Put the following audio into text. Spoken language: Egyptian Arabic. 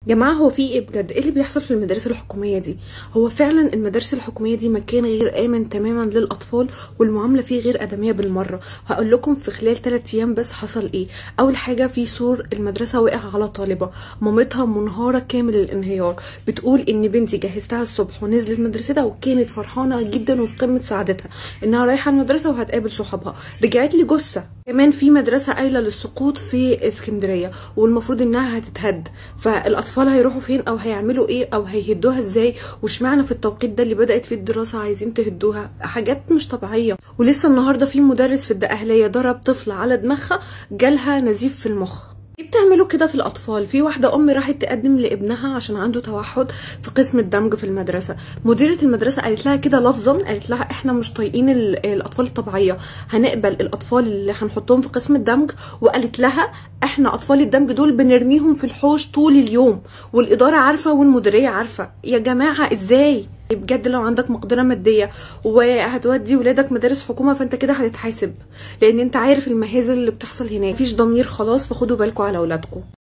جماعة هو في ايه بجد ايه اللي بيحصل في المدارس الحكومية دي هو فعلا المدارس الحكومية دي مكان غير امن تماما للاطفال والمعاملة فيه غير ادمية بالمرة هقول لكم في خلال 3 ايام بس حصل ايه اول حاجة في سور المدرسة وقع على طالبة مامتها منهارة كامل الانهيار بتقول ان بنتي جهزتها الصبح ونزلت مدرستها وكانت فرحانة جدا وفي قمة سعادتها انها رايحة المدرسة وهتقابل صحابها رجعت لي جثة كمان في مدرسة قايلة للسقوط في اسكندرية والمفروض انها هتتهد فالاطفال هيروحوا فين او هيعملوا ايه او هيهدوها ازاي واشمعنى في التوقيت ده اللي بدات فيه الدراسه عايزين تهدوها حاجات مش طبيعيه ولسه النهارده في مدرس في الدقهليه ضرب طفل على دماغها جالها نزيف في المخ ليه بتعملوا كده في الاطفال في واحده ام راحت تقدم لابنها عشان عنده توحد في قسم الدمج في المدرسه مديره المدرسه قالت لها كده لفظا قالت لها احنا مش طايقين الاطفال الطبيعيه هنقبل الاطفال اللي هنحطهم في قسم الدمج وقالت لها احنا اطفال الدمج دول بنرميهم في الحوش طول اليوم والاداره عارفه والمديريه عارفه يا جماعه ازاي بجد لو عندك مقدرة مادية وهتودي ولادك مدارس حكومة فانت كده هتتحاسب لان انت عارف المهازل اللي بتحصل هناك مفيش ضمير خلاص فخدوا بالكم على اولادكم